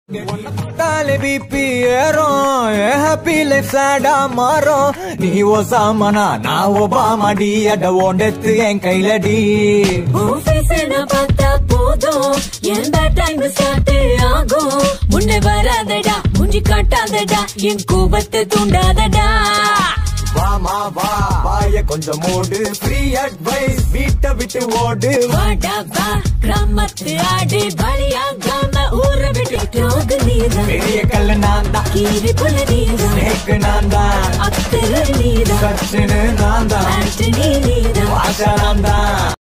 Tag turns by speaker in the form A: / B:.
A: தாலே BP ஏறும் happy life சேடா மாறும் நீ ஒசாமனா நான் ஒபாமா டி அட ஓண்டெத்து என் கையிலடி
B: உன் face அ நான் பார்த்தா போதும் என் bad time start ஆகும் முன்னே வராதடா மூஞ்சி காட்டாதடா என் கோபத்தை தூண்டாதடா
A: வாமா வா வாய கொஞ்சம் மூடு ஃப்ரீ அட்வைஸ் வீட்டை விட்டு ஓடு
B: வாடா வா கிராமத்து ஆடு பலியாகாம ஊரை விட்டு டோகு நீதான்
A: பெரிய கல்லு நான் தான்
B: கீரி புல நீதான்
A: நேக்கு நான் தான்
B: அத்தரு நீதான்
A: சச்சினு நான் தான்
B: ஆண்டனி நீதான்
A: பாஷா நான் தான்